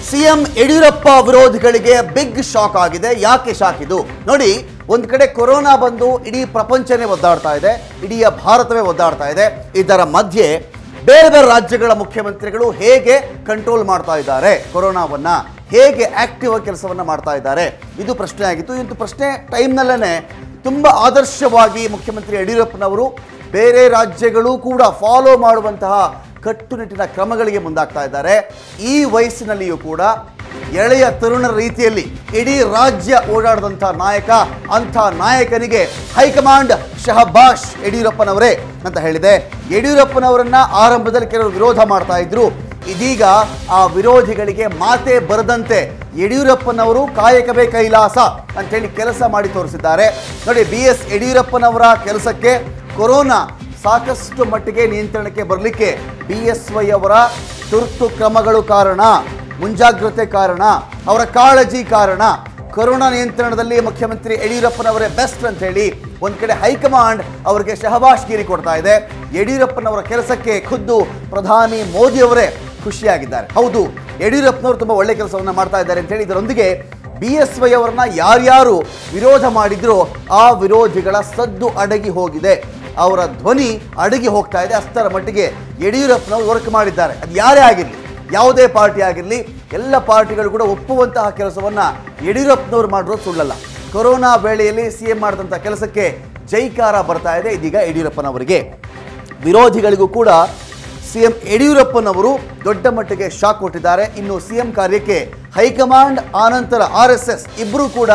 CM Yediyurappa ವಿರೋಧಿಗಳಿಗೆ big shock ಆಗಿದೆ ಯಾಕೆ ಶಾಕ್ ಇದು ನೋಡಿ ಒಂದ್ ಕಡೆ ಕೊರೋನಾ ಬಂದು ಇಡೀ ಪ್ರಪಂಚನೇ ಒದ್ದಾಡ್ತಾ ಇದೆ ಇಡೀ ಭಾರತವೇ ಒದ್ದಾಡ್ತಾ ಇದೆ ಇದರ ಮಧ್ಯೆ ಬೇರೆ ಬೇರೆ ರಾಜ್ಯಗಳ ಮುಖ್ಯಮಂತ್ರಿಗಳು ಹೇಗೆ ಕಂಟ್ರೋಲ್ ಮಾಡ್ತಾ ಇದ್ದಾರೆ ಕೊರೋನಾವನ್ನ ಹೇಗೆ ಆಕ್ಟಿವ್ ಆಗಿ ಕೆಲಸವನ್ನ ಮಾಡ್ತಾ ಇದ್ದಾರೆ ಇದು ಪ್ರಶ್ನೆ ಆಗಿತ್ತು ಇಂದು ಪ್ರಶ್ನೆ ಟೈಮ್ನಲ್ಲೇ ತುಂಬಾ ಆದರ್ಶವಾಗಿ ಮುಖ್ಯಮಂತ್ರಿ ಯಡಿಯೂರಪ್ಪನವರು ಬೇರೆ ರಾಜ್ಯಗಳು ಕೂಡ ಫಾಲೋ ಮಾಡುವಂತಹ ಕಟ್ಟುನಿಟ್ಟಿನ ಕ್ರಮಗಳಿಗೆ ಮುಂದಾಗ್ತಾ ಇದ್ದಾರೆ ಈ ವಯಸ್ಸಿನಲ್ಲಿಯೂ ಕೂಡ ಎಳೆಯ ತರುಣರ ರೀತಿಯಲ್ಲಿ ಇಡೀ ರಾಜ್ಯ ಓಡಾಡಿದಂಥ ನಾಯಕ ಅಂಥ ನಾಯಕನಿಗೆ ಹೈಕಮಾಂಡ್ ಶಹಬಾಷ್ ಯಡಿಯೂರಪ್ಪನವರೇ ಅಂತ ಹೇಳಿದೆ ಯಡಿಯೂರಪ್ಪನವರನ್ನ ಆರಂಭದಲ್ಲಿ ಕೆಲವರು ವಿರೋಧ ಮಾಡ್ತಾ ಇದ್ರು ಇದೀಗ ಆ ವಿರೋಧಿಗಳಿಗೆ ಮಾತೆ ಬರದಂತೆ ಯಡಿಯೂರಪ್ಪನವರು ಕಾಯಕವೇ ಕೈಲಾಸ ಅಂತೇಳಿ ಕೆಲಸ ಮಾಡಿ ತೋರಿಸಿದ್ದಾರೆ ನೋಡಿ ಬಿ ಎಸ್ ಯಡಿಯೂರಪ್ಪನವರ ಕೆಲಸಕ್ಕೆ ಕೊರೋನಾ ಸಾಕಷ್ಟು ಮಟ್ಟಿಗೆ ನಿಯಂತ್ರಣಕ್ಕೆ ಬರಲಿಕ್ಕೆ ಬಿ ಎಸ್ ವೈ ಅವರ ತುರ್ತು ಕ್ರಮಗಳು ಕಾರಣ ಮುಂಜಾಗ್ರತೆ ಕಾರಣ ಅವರ ಕಾಳಜಿ ಕಾರಣ ಕೊರೋನಾ ನಿಯಂತ್ರಣದಲ್ಲಿ ಮುಖ್ಯಮಂತ್ರಿ ಯಡಿಯೂರಪ್ಪನವರೇ ಬೆಸ್ಟ್ ಅಂತ ಹೇಳಿ ಒಂದ್ ಕಡೆ ಹೈಕಮಾಂಡ್ ಅವರಿಗೆ ಶಹಬಾಷ್ಗಿರಿ ಕೊಡ್ತಾ ಇದೆ ಯಡಿಯೂರಪ್ಪನವರ ಕೆಲಸಕ್ಕೆ ಖುದ್ದು ಪ್ರಧಾನಿ ಮೋದಿ ಅವರೇ ಖುಷಿಯಾಗಿದ್ದಾರೆ ಹೌದು ಯಡಿಯೂರಪ್ಪನವರು ತುಂಬಾ ಒಳ್ಳೆ ಕೆಲಸವನ್ನ ಮಾಡ್ತಾ ಇದ್ದಾರೆ ಅಂತ ಹೇಳಿ ಇದರೊಂದಿಗೆ ಬಿ ಎಸ್ ವೈ ಅವರನ್ನ ಯಾರ್ಯಾರು ವಿರೋಧ ಮಾಡಿದ್ರೋ ಆ ವಿರೋಧಿಗಳ ಸದ್ದು ಅಡಗಿ ಹೋಗಿದೆ ಅವರ ಧ್ವನಿ ಅಡಗಿ ಹೋಗ್ತಾ ಇದೆ ಅಷ್ಟರ ಮಟ್ಟಿಗೆ ಯಡಿಯೂರಪ್ಪನವರು ವರ್ಕ್ ಮಾಡಿದ್ದಾರೆ ಅದು ಯಾರೇ ಆಗಿರಲಿ ಯಾವುದೇ ಪಾರ್ಟಿ ಆಗಿರಲಿ ಎಲ್ಲ ಪಾರ್ಟಿಗಳು ಕೂಡ ಒಪ್ಪುವಂತಹ ಕೆಲಸವನ್ನ ಯಡಿಯೂರಪ್ಪನವರು ಮಾಡಿರೋದು ಸುಳ್ಳಲ್ಲ ಕೊರೋನಾ ವೇಳೆಯಲ್ಲಿ ಸಿ ಎಂ ಮಾಡಿದಂಥ ಕೆಲಸಕ್ಕೆ ಜೈಕಾರ ಬರ್ತಾ ಇದೆ ಇದೀಗ ಯಡಿಯೂರಪ್ಪನವರಿಗೆ ವಿರೋಧಿಗಳಿಗೂ ಕೂಡ ಸಿಎಂ ಯಡಿಯೂರಪ್ಪನವರು ದೊಡ್ಡ ಮಟ್ಟಿಗೆ ಶಾಕ್ ಕೊಟ್ಟಿದ್ದಾರೆ ಇನ್ನು ಸಿಎಂ ಕಾರ್ಯಕ್ಕೆ ಹೈಕಮಾಂಡ್ ಆನಂತರ ಆರ್ ಎಸ್ ಎಸ್ ಇಬ್ಬರೂ ಕೂಡ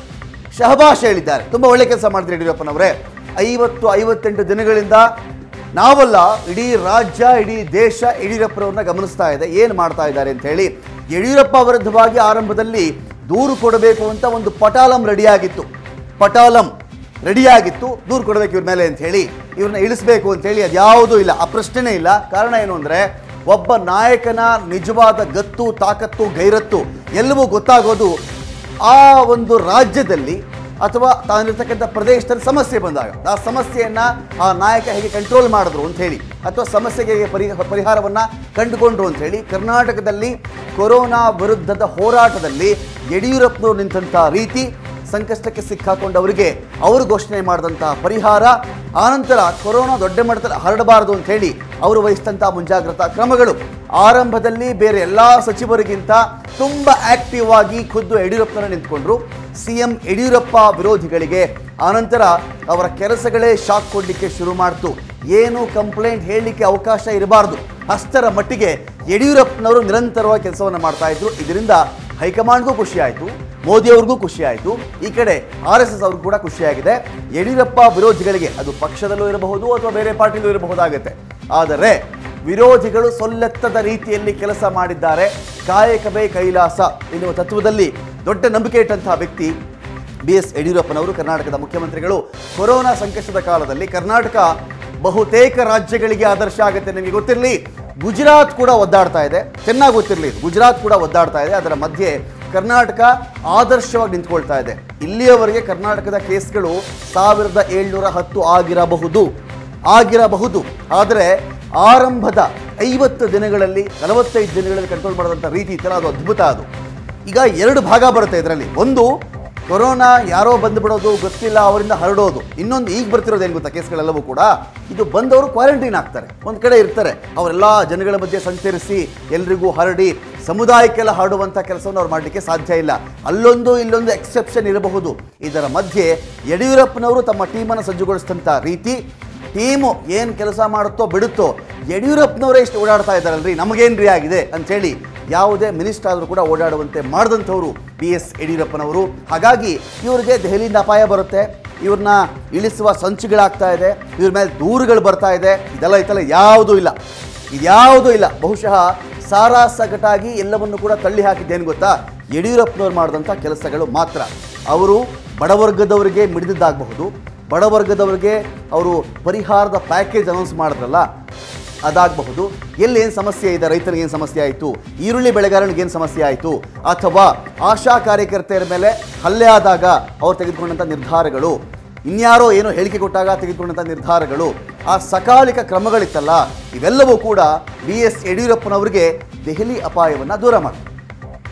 ಶಹಬಾಷ್ ಹೇಳಿದ್ದಾರೆ ತುಂಬ ಒಳ್ಳೆ ಕೆಲಸ ಮಾಡಿದ್ರು ಯಡಿಯೂರಪ್ಪನವರೇ ಐವತ್ತು ಐವತ್ತೆಂಟು ದಿನಗಳಿಂದ ನಾವಲ್ಲ ಇಡೀ ರಾಜ್ಯ ಇಡೀ ದೇಶ ಯಡಿಯೂರಪ್ಪನವ್ರನ್ನ ಗಮನಿಸ್ತಾ ಇದೆ ಏನು ಮಾಡ್ತಾ ಇದ್ದಾರೆ ಅಂತ ಹೇಳಿ ಯಡಿಯೂರಪ್ಪ ವಿರುದ್ಧವಾಗಿ ಆರಂಭದಲ್ಲಿ ದೂರು ಕೊಡಬೇಕು ಅಂತ ಒಂದು ಪಟಾಲಂ ರೆಡಿಯಾಗಿತ್ತು ಪಟಾಲಂ ರೆಡಿಯಾಗಿತ್ತು ದೂರು ಕೊಡಬೇಕು ಇವ್ರ ಮೇಲೆ ಅಂತ ಹೇಳಿ ಇವ್ರನ್ನ ಇಳಿಸ್ಬೇಕು ಅಂತ ಹೇಳಿ ಅದ್ಯಾವುದೂ ಇಲ್ಲ ಆ ಪ್ರಶ್ನೆನೇ ಇಲ್ಲ ಕಾರಣ ಏನು ಅಂದರೆ ಒಬ್ಬ ನಾಯಕನ ನಿಜವಾದ ಗತ್ತು ತಾಕತ್ತು ಗೈರತ್ತು ಎಲ್ಲವೂ ಗೊತ್ತಾಗೋದು ಆ ಒಂದು ರಾಜ್ಯದಲ್ಲಿ ಅಥವಾ ತಾನಿರ್ತಕ್ಕಂಥ ಪ್ರದೇಶದಲ್ಲಿ ಸಮಸ್ಯೆ ಬಂದಾಗ ಆ ಸಮಸ್ಯೆಯನ್ನ ಆ ನಾಯಕ ಹೇಗೆ ಕಂಟ್ರೋಲ್ ಮಾಡಿದ್ರು ಅಂತ ಹೇಳಿ ಅಥವಾ ಸಮಸ್ಯೆಗೆ ಹೇಗೆ ಪರಿ ಪರಿಹಾರವನ್ನ ಕಂಡುಕೊಂಡ್ರು ಅಂತ ಹೇಳಿ ಕರ್ನಾಟಕದಲ್ಲಿ ಕೊರೋನಾ ವಿರುದ್ಧದ ಹೋರಾಟದಲ್ಲಿ ಯಡಿಯೂರಪ್ಪನವರು ನಿಂತಹ ರೀತಿ ಸಂಕಷ್ಟಕ್ಕೆ ಸಿಕ್ಕಾಕೊಂಡವರಿಗೆ ಅವರು ಘೋಷಣೆ ಮಾಡಿದಂತಹ ಪರಿಹಾರ ಆನಂತರ ಕೊರೋನಾ ದೊಡ್ಡ ಮಟ್ಟದಲ್ಲಿ ಹರಡಬಾರದು ಅಂತ ಹೇಳಿ ಅವರು ವಹಿಸಿದಂತಹ ಮುಂಜಾಗ್ರತಾ ಕ್ರಮಗಳು ಆರಂಭದಲ್ಲಿ ಬೇರೆ ಎಲ್ಲ ಸಚಿವರಿಗಿಂತ ತುಂಬ ಆಕ್ಟಿವ್ ಆಗಿ ಖುದ್ದು ಯಡಿಯೂರಪ್ಪನ ನಿಂತ್ಕೊಂಡ್ರು ಸಿ ಎಂ ಯಡಿಯೂರಪ್ಪ ವಿರೋಧಿಗಳಿಗೆ ಆನಂತರ ಅವರ ಕೆಲಸಗಳೇ ಶಾಕ್ ಕೊಡಲಿಕ್ಕೆ ಶುರು ಮಾಡ್ತು ಏನು ಕಂಪ್ಲೇಂಟ್ ಹೇಳಲಿಕ್ಕೆ ಅವಕಾಶ ಇರಬಾರ್ದು ಅಷ್ಟರ ಮಟ್ಟಿಗೆ ಯಡಿಯೂರಪ್ಪನವರು ನಿರಂತರವಾಗಿ ಕೆಲಸವನ್ನು ಮಾಡ್ತಾ ಇದ್ರು ಇದರಿಂದ ಹೈಕಮಾಂಡ್ಗೂ ಖುಷಿ ಆಯಿತು ಮೋದಿ ಅವ್ರಿಗೂ ಖುಷಿ ಆಯಿತು ಈ ಕಡೆ ಆರ್ ಎಸ್ ಎಸ್ ಅವ್ರಿಗೂ ಕೂಡ ಖುಷಿಯಾಗಿದೆ ಯಡಿಯೂರಪ್ಪ ವಿರೋಧಿಗಳಿಗೆ ಅದು ಪಕ್ಷದಲ್ಲೂ ಇರಬಹುದು ಅಥವಾ ಬೇರೆ ಪಾರ್ಟಿಲೂ ಇರಬಹುದಾಗುತ್ತೆ ಆದರೆ ವಿರೋಧಿಗಳು ಸೊಲ್ಲೆತ್ತದ ರೀತಿಯಲ್ಲಿ ಕೆಲಸ ಮಾಡಿದ್ದಾರೆ ಕಾಯಕವೇ ಕೈಲಾಸ ಎನ್ನುವ ತತ್ವದಲ್ಲಿ ದೊಡ್ಡ ನಂಬಿಕೆ ಇಟ್ಟಂತಹ ವ್ಯಕ್ತಿ ಬಿ ಎಸ್ ಯಡಿಯೂರಪ್ಪನವರು ಕರ್ನಾಟಕದ ಮುಖ್ಯಮಂತ್ರಿಗಳು ಕೊರೋನಾ ಸಂಕಷ್ಟದ ಕಾಲದಲ್ಲಿ ಕರ್ನಾಟಕ ಬಹುತೇಕ ರಾಜ್ಯಗಳಿಗೆ ಆದರ್ಶ ಆಗುತ್ತೆ ನಿಮಗೆ ಗೊತ್ತಿರಲಿ ಗುಜರಾತ್ ಕೂಡ ಒದ್ದಾಡ್ತಾ ಇದೆ ಚೆನ್ನಾಗಿ ಗೊತ್ತಿರಲಿ ಇದು. ಗುಜರಾತ್ ಕೂಡ ಒದ್ದಾಡ್ತಾ ಇದೆ ಅದರ ಮಧ್ಯೆ ಕರ್ನಾಟಕ ಆದರ್ಶವಾಗಿ ನಿಂತ್ಕೊಳ್ತಾ ಇದೆ ಇಲ್ಲಿಯವರೆಗೆ ಕರ್ನಾಟಕದ ಕೇಸ್ಗಳು ಸಾವಿರದ ಏಳ್ನೂರ ಹತ್ತು ಆಗಿರಬಹುದು ಆಗಿರಬಹುದು ಆದರೆ ಆರಂಭದ ಐವತ್ತು ದಿನಗಳಲ್ಲಿ ನಲವತ್ತೈದು ದಿನಗಳಲ್ಲಿ ಕಂಟ್ರೋಲ್ ಮಾಡೋದಂಥ ರೀತಿ ಇತ್ತಲ್ಲ ಅದು ಅದ್ಭುತ ಅದು ಈಗ ಎರಡು ಭಾಗ ಬರುತ್ತೆ ಇದರಲ್ಲಿ ಒಂದು ಕೊರೋನಾ ಯಾರೋ ಬಂದುಬಿಡೋದು ಗೊತ್ತಿಲ್ಲ ಅವರಿಂದ ಹರಡೋದು ಇನ್ನೊಂದು ಈಗ ಬರ್ತಿರೋದು ಏನು ಗೊತ್ತಾ ಕೇಸ್ಗಳೆಲ್ಲವೂ ಕೂಡ ಇದು ಬಂದವರು ಕ್ವಾರಂಟೈನ್ ಆಗ್ತಾರೆ ಒಂದು ಕಡೆ ಇರ್ತಾರೆ ಅವರೆಲ್ಲ ಜನಗಳ ಮಧ್ಯೆ ಸಂಚರಿಸಿ ಎಲ್ರಿಗೂ ಹರಡಿ ಸಮುದಾಯಕ್ಕೆಲ್ಲ ಹರಡುವಂಥ ಕೆಲಸವನ್ನು ಅವ್ರು ಮಾಡಲಿಕ್ಕೆ ಸಾಧ್ಯ ಇಲ್ಲ ಅಲ್ಲೊಂದು ಇಲ್ಲೊಂದು ಎಕ್ಸೆಪ್ಷನ್ ಇರಬಹುದು ಇದರ ಮಧ್ಯೆ ಯಡಿಯೂರಪ್ಪನವರು ತಮ್ಮ ಟೀಮನ್ನು ಸಜ್ಜುಗೊಳಿಸಿದಂಥ ರೀತಿ ಟೀಮು ಏನು ಕೆಲಸ ಮಾಡುತ್ತೋ ಬಿಡುತ್ತೋ ಯಡಿಯೂರಪ್ಪನವರೇ ಇಷ್ಟು ಓಡಾಡ್ತಾ ಇದ್ದಾರಲ್ರಿ ನಮಗೇನ್ರಿ ಆಗಿದೆ ಅಂಥೇಳಿ ಯಾವುದೇ ಮಿನಿಸ್ಟರ್ ಆದರೂ ಕೂಡ ಓಡಾಡುವಂತೆ ಮಾಡಿದಂಥವರು ಬಿ ಎಸ್ ಯಡಿಯೂರಪ್ಪನವರು ಹಾಗಾಗಿ ಇವರಿಗೆ ದೆಹಲಿಯಿಂದ ಅಪಾಯ ಬರುತ್ತೆ ಇವ್ರನ್ನ ಇಳಿಸುವ ಸಂಚುಗಳಾಗ್ತಾ ಇದೆ ಇವ್ರ ಮೇಲೆ ದೂರುಗಳು ಬರ್ತಾ ಇದೆ ಇದೆಲ್ಲ ಇದೆಲ್ಲ ಯಾವುದೂ ಇಲ್ಲ ಇದ್ಯಾವುದೂ ಇಲ್ಲ ಬಹುಶಃ ಸಾರಾಸಗಟಾಗಿ ಎಲ್ಲವನ್ನು ಕೂಡ ತಳ್ಳಿ ಹಾಕಿದ್ದೇನು ಗೊತ್ತಾ ಯಡಿಯೂರಪ್ಪನವ್ರು ಮಾಡಿದಂಥ ಕೆಲಸಗಳು ಮಾತ್ರ ಅವರು ಬಡವರ್ಗದವರಿಗೆ ಮಿಡಿದಿದ್ದಾಗಬಹುದು ಬಡವರ್ಗದವರಿಗೆ ಅವರು ಪರಿಹಾರದ ಪ್ಯಾಕೇಜ್ ಅನೌನ್ಸ್ ಮಾಡಿದ್ರಲ್ಲ ಅದಾಗಬಹುದು ಎಲ್ಲಿ ಏನು ಸಮಸ್ಯೆ ಇದೆ ರೈತರಿಗೆ ಏನು ಸಮಸ್ಯೆ ಆಯಿತು ಈರುಳ್ಳಿ ಬೆಳೆಗಾರನಿಗೆ ಏನು ಸಮಸ್ಯೆ ಆಯಿತು ಅಥವಾ ಆಶಾ ಕಾರ್ಯಕರ್ತೆಯರ ಮೇಲೆ ಹಲ್ಲೆ ಆದಾಗ ಅವ್ರು ತೆಗೆದುಕೊಂಡಂಥ ನಿರ್ಧಾರಗಳು ಇನ್ಯಾರೋ ಏನೋ ಹೇಳಿಕೆ ಕೊಟ್ಟಾಗ ತೆಗೆದುಕೊಂಡಂಥ ನಿರ್ಧಾರಗಳು ಆ ಸಕಾಲಿಕ ಕ್ರಮಗಳಿತ್ತಲ್ಲ ಇವೆಲ್ಲವೂ ಕೂಡ ಬಿ ಎಸ್ ಯಡಿಯೂರಪ್ಪನವರಿಗೆ ದೆಹಲಿ ಅಪಾಯವನ್ನು ದೂರ ಮಾಡಿತು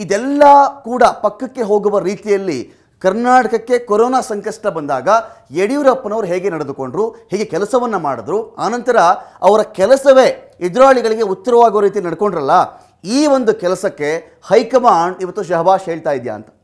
ಇದೆಲ್ಲ ಕೂಡ ಪಕ್ಕಕ್ಕೆ ಹೋಗುವ ರೀತಿಯಲ್ಲಿ ಕರ್ನಾಟಕಕ್ಕೆ ಕೊರೋನಾ ಸಂಕಷ್ಟ ಬಂದಾಗ ಯಡಿಯೂರಪ್ಪನವರು ಹೇಗೆ ನಡೆದುಕೊಂಡ್ರು ಹೇಗೆ ಕೆಲಸವನ್ನು ಮಾಡಿದ್ರು ಆನಂತರ ಅವರ ಕೆಲಸವೇ ಎದುರಾಳಿಗಳಿಗೆ ಉತ್ತರವಾಗುವ ರೀತಿ ನಡ್ಕೊಂಡ್ರಲ್ಲ ಈ ಒಂದು ಕೆಲಸಕ್ಕೆ ಹೈಕಮಾಂಡ್ ಇವತ್ತು ಶಹಬಾಷ್ ಹೇಳ್ತಾ ಇದೆಯಾ ಅಂತ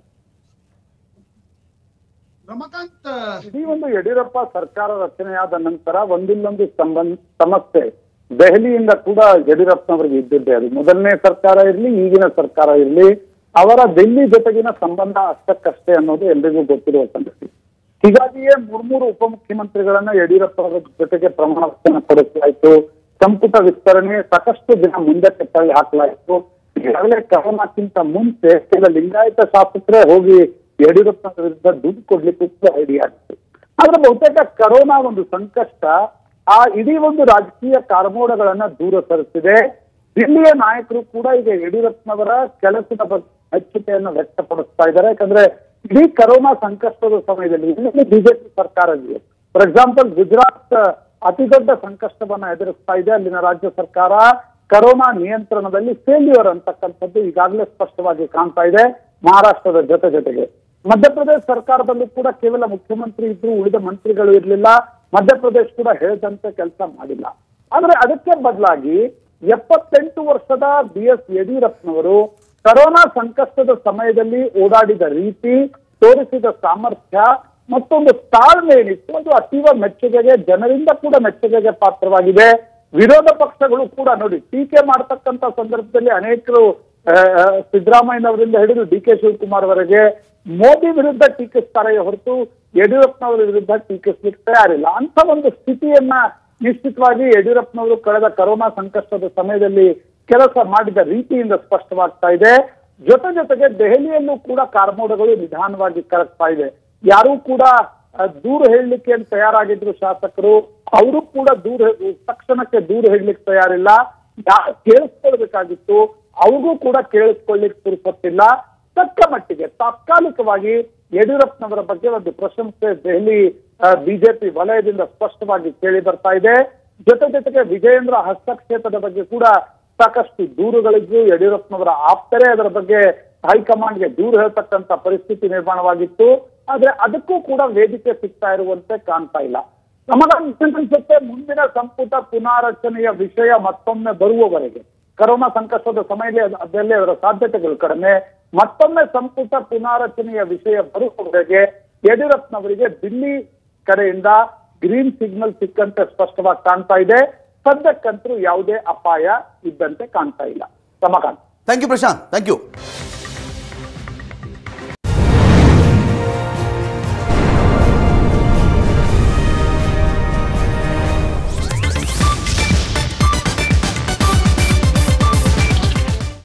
ರಮಕಾಂತ್ ಇಡೀ ಒಂದು ಯಡಿಯೂರಪ್ಪ ಸರ್ಕಾರ ರಚನೆಯಾದ ನಂತರ ಒಂದಿಲ್ಲೊಂದು ಸಂಬಂಧ ಸಮಸ್ಯೆ ದೆಹಲಿಯಿಂದ ಕೂಡ ಯಡಿಯೂರಪ್ಪನವರಿಗೆ ಇದ್ದಿದ್ದೆ ಅದು ಮೊದಲನೇ ಸರ್ಕಾರ ಇರಲಿ ಈಗಿನ ಸರ್ಕಾರ ಇರಲಿ ಅವರ ದಿಲ್ಲಿ ಜೊತೆಗಿನ ಸಂಬಂಧ ಅಷ್ಟಕ್ಕಷ್ಟೇ ಅನ್ನೋದು ಎಲ್ರಿಗೂ ಗೊತ್ತಿರುವ ಸಂಗತಿ ಹೀಗಾಗಿಯೇ ಮೂರ್ಮೂರು ಉಪಮುಖ್ಯಮಂತ್ರಿಗಳನ್ನ ಯಡಿಯೂರಪ್ಪನವರ ಜೊತೆಗೆ ಪ್ರಮಾಣ ವಚನ ಕೊಡಿಸಲಾಯಿತು ಸಂಪುಟ ವಿಸ್ತರಣೆ ಸಾಕಷ್ಟು ದಿನ ಮುಂದಕ್ಕೆ ತಳ್ಳಿ ಹಾಕಲಾಯಿತು ಈಗಾಗಲೇ ಕರೋನಾಕ್ಕಿಂತ ಮುಂಚೆ ಕೆಲ ಲಿಂಗಾಯತ ಶಾಸಕರೇ ಹೋಗಿ ಯಡಿಯೂರಪ್ಪನ ವಿರುದ್ಧ ದುಡ್ಡು ಕೊಡ್ಲಿಕ್ಕೂ ಕೂಡ ಐಡಿಯಾ ಆಗಿತ್ತು ಆದ್ರೆ ಬಹುತೇಕ ಕರೋನಾ ಒಂದು ಸಂಕಷ್ಟ ಆ ಇಡೀ ಒಂದು ರಾಜಕೀಯ ಕಾರ್ಮೋಡಗಳನ್ನ ದೂರ ಸರಿಸಿದೆ ದಿಲ್ಲಿಯ ನಾಯಕರು ಕೂಡ ಈಗ ಯಡಿಯೂರಪ್ಪನವರ ಕೆಲಸದ ಬಗ್ಗೆ ಮೆಚ್ಚುಗೆಯನ್ನು ವ್ಯಕ್ತಪಡಿಸ್ತಾ ಇದ್ದಾರೆ ಯಾಕಂದ್ರೆ ಇಡೀ ಕರೋನಾ ಸಂಕಷ್ಟದ ಸಮಯದಲ್ಲಿ ಇಲ್ಲಿ ಬಿಜೆಪಿ ಸರ್ಕಾರ ಇದೆ ಫಾರ್ ಎಕ್ಸಾಂಪಲ್ ಗುಜರಾತ್ ಅತಿ ದೊಡ್ಡ ಸಂಕಷ್ಟವನ್ನ ಎದುರಿಸ್ತಾ ಇದೆ ಅಲ್ಲಿನ ರಾಜ್ಯ ಸರ್ಕಾರ ಕರೋನಾ ನಿಯಂತ್ರಣದಲ್ಲಿ ಫೇಲ್ಯೂರ್ ಅಂತಕ್ಕಂಥದ್ದು ಈಗಾಗಲೇ ಸ್ಪಷ್ಟವಾಗಿ ಕಾಣ್ತಾ ಇದೆ ಮಹಾರಾಷ್ಟ್ರದ ಜೊತೆ ಜೊತೆಗೆ ಮಧ್ಯಪ್ರದೇಶ ಸರ್ಕಾರದಲ್ಲೂ ಕೂಡ ಕೇವಲ ಮುಖ್ಯಮಂತ್ರಿ ಇದ್ರು ಉಳಿದ ಮಂತ್ರಿಗಳು ಇರಲಿಲ್ಲ ಮಧ್ಯಪ್ರದೇಶ ಕೂಡ ಹೇಳಿದಂತೆ ಕೆಲಸ ಮಾಡಿಲ್ಲ ಆದ್ರೆ ಅದಕ್ಕೆ ಬದಲಾಗಿ ಎಪ್ಪತ್ತೆಂಟು ವರ್ಷದ ಬಿ ಎಸ್ ಯಡಿಯೂರಪ್ಪನವರು ಕರೋನಾ ಸಂಕಷ್ಟದ ಸಮಯದಲ್ಲಿ ಓಡಾಡಿದ ರೀತಿ ತೋರಿಸಿದ ಸಾಮರ್ಥ್ಯ ಮತ್ತೊಂದು ತಾಳ್ಮೆ ಏನಿತ್ತು ಅದು ಅತೀವ ಮೆಚ್ಚುಗೆಗೆ ಜನರಿಂದ ಕೂಡ ಮೆಚ್ಚುಗೆಗೆ ಪಾತ್ರವಾಗಿದೆ ವಿರೋಧ ಪಕ್ಷಗಳು ಕೂಡ ನೋಡಿ ಟೀಕೆ ಮಾಡ್ತಕ್ಕಂತ ಸಂದರ್ಭದಲ್ಲಿ ಅನೇಕರು ಆ, ಆ, ಸಿದ್ದರಾಮಯ್ಯನವರಿಂದ ಹಿಡಿದು ಡಿ ಕೆ ಶಿವಕುಮಾರ್ ವರೆಗೆ ಮೋದಿ ವಿರುದ್ಧ ಟೀಕಿಸ್ತಾರೆ ಹೊರತು ಯಡಿಯೂರಪ್ಪನವರ ವಿರುದ್ಧ ಟೀಕಿಸ್ಲಿಕ್ಕೆ ತಯಾರಿಲ್ಲ ಅಂತ ಒಂದು ಸ್ಥಿತಿಯನ್ನ ನಿಶ್ಚಿತವಾಗಿ ಯಡಿಯೂರಪ್ಪನವರು ಕಳೆದ ಕರೋನಾ ಸಂಕಷ್ಟದ ಸಮಯದಲ್ಲಿ ಕೆಲಸ ಮಾಡಿದ ರೀತಿಯಿಂದ ಸ್ಪಷ್ಟವಾಗ್ತಾ ಇದೆ ಜೊತೆ ಜೊತೆಗೆ ದೆಹಲಿಯಲ್ಲೂ ಕೂಡ ಕಾರ್ಮೋಡಗಳು ನಿಧಾನವಾಗಿ ಕರಗ್ತಾ ಇದೆ ಯಾರೂ ಕೂಡ ಆ, ದೂರು ಹೇಳಲಿಕ್ಕೆ ಅಂತ ತಯಾರಾಗಿದ್ರು ಶಾಸಕರು ಅವರು ಕೂಡ ದೂರ ತಕ್ಷಣಕ್ಕೆ ದೂರ ಹೇಳಲಿಕ್ಕೆ ತಯಾರಿಲ್ಲ ಯಾರು ಕೇಳಿಸ್ಕೊಳ್ಬೇಕಾಗಿತ್ತು ಅವ್ರಿಗೂ ಕೂಡ ಕೇಳಿಸ್ಕೊಳ್ಳಿಕ್ಕೆ ಪುರುಸೊತ್ತಿಲ್ಲ ತಕ್ಕ ಮಟ್ಟಿಗೆ ತಾತ್ಕಾಲಿಕವಾಗಿ ಯಡಿಯೂರಪ್ಪನವರ ಬಗ್ಗೆ ಒಂದು ಪ್ರಶಂಸೆ ದೆಹಲಿ ಬಿಜೆಪಿ ವಲಯದಿಂದ ಸ್ಪಷ್ಟವಾಗಿ ಕೇಳಿ ಬರ್ತಾ ಇದೆ ಜೊತೆ ಜೊತೆಗೆ ವಿಜಯೇಂದ್ರ ಹಸ್ತಕ್ಷೇಪದ ಬಗ್ಗೆ ಕೂಡ ಸಾಕಷ್ಟು ದೂರುಗಳಿದ್ದು ಯಡಿಯೂರಪ್ಪನವರ ಆಪ್ತರೇ ಅದರ ಬಗ್ಗೆ ಹೈಕಮಾಂಡ್ಗೆ ದೂರು ಹೇಳ್ತಕ್ಕಂತ ಪರಿಸ್ಥಿತಿ ನಿರ್ಮಾಣವಾಗಿತ್ತು ಆದ್ರೆ ಅದಕ್ಕೂ ಕೂಡ ವೇದಿಕೆ ಸಿಗ್ತಾ ಇರುವಂತೆ ಕಾಣ್ತಾ ಇಲ್ಲ ನಮಗನ್ಸುತ್ತೆ ಮುಂದಿನ ಸಂಪುಟ ಪುನಾರಚನೆಯ ವಿಷಯ ಮತ್ತೊಮ್ಮೆ ಬರುವವರೆಗೆ ಕರೋನಾ ಸಂಕಷ್ಟದ ಸಮಯದಲ್ಲಿ ಅದ್- ಅದರಲ್ಲಿ ಅದರ ಸಾಧ್ಯತೆಗಳು ಕಡಿಮೆ ಮತ್ತೊಮ್ಮೆ ಸಂಪುಟ ಪುನಾರಚನೆಯ ವಿಷಯ ಬರುವವರೆಗೆ ಯಡಿಯೂರಪ್ಪನವರಿಗೆ ದಿಲ್ಲಿ ಕಡೆಯಿಂದ ಗ್ರೀನ್ ಸಿಗ್ನಲ್ ಸಿಕ್ಕಂತೆ ಸ್ಪಷ್ಟವಾಗಿ ಕಾಣ್ತಾ ಇದೆ ಸದ್ಯಕ್ಕಂತೂ ಯಾವುದೇ ಅಪಾಯ ಇದ್ದಂತೆ ಕಾಣ್ತಾ ಇಲ್ಲ Ramakant thank you Prashant thank you